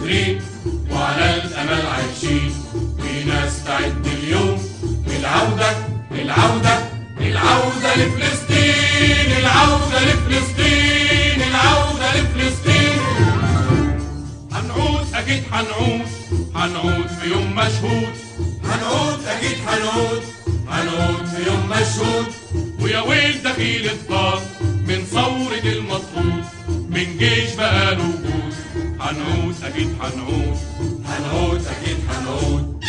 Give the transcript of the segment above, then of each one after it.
قادرين وعلى الأمل عايشين ونستعد اليوم للعودة العودة العودة لفلسطين العودة لفلسطين العودة لفلسطين هنعود أكيد هنعود هنعود في يوم مشهود هنعود أكيد هنعود هنعود في يوم مشهود ويا ويل دخيل الطاق من ثورة المطلوب من جيش بقاله وجود هنعود أكيد هنعود هنعود أكيد هنعود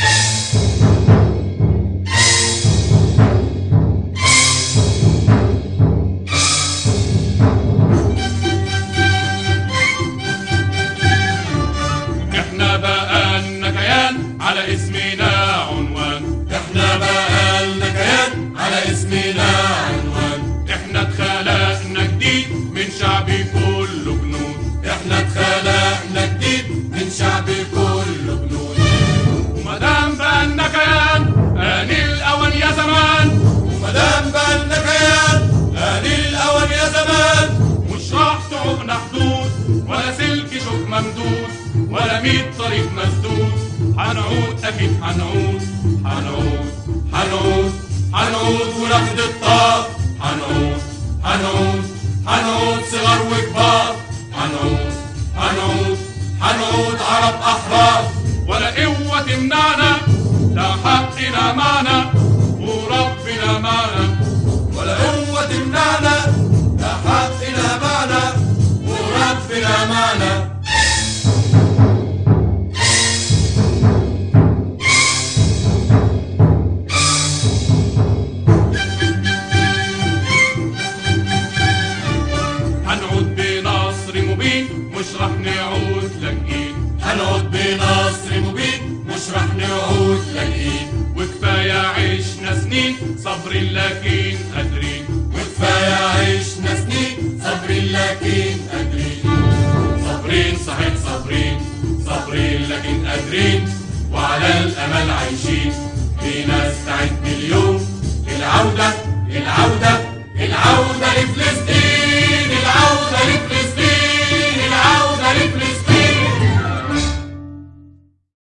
احنا بقالنا كيان على اسمنا عنوان احنا بقالنا كيان على اسمنا عنوان احنا اتخلقنا جديد من شعب كله جنود احنا اتخلقنا جديد من شعب كله جنود ومادام بقالنا كيان آن الأوان يا زمان ومادام بقالنا كيان آن الأوان يا زمان مش راح تعوقنا حدود ولا سلك شوك ممدود ولا ميت طريق مسدود هنعود أكيد هنعود هنعود هنعود هنعود وناخد الطاق هنعود هنعود هنعود صغار وكبار هنعود هنعود هنعود عرب أحرار ولا قوة تمنعنا لا حقنا معنا وربنا معنا ولا قوة تمنعنا لا حقنا معنا وربنا معنا هنعود بنصر مبين مش راح نعود لاجئين هنعود بنصر مبين مش راح نعود لاجئين وكفايه عشنا سنين صابرين لكن قادرين وكفايه عشنا سنين صابرين لكن قادرين صابرين صحيح صابرين صابرين لكن قادرين وعلى الامل عايشين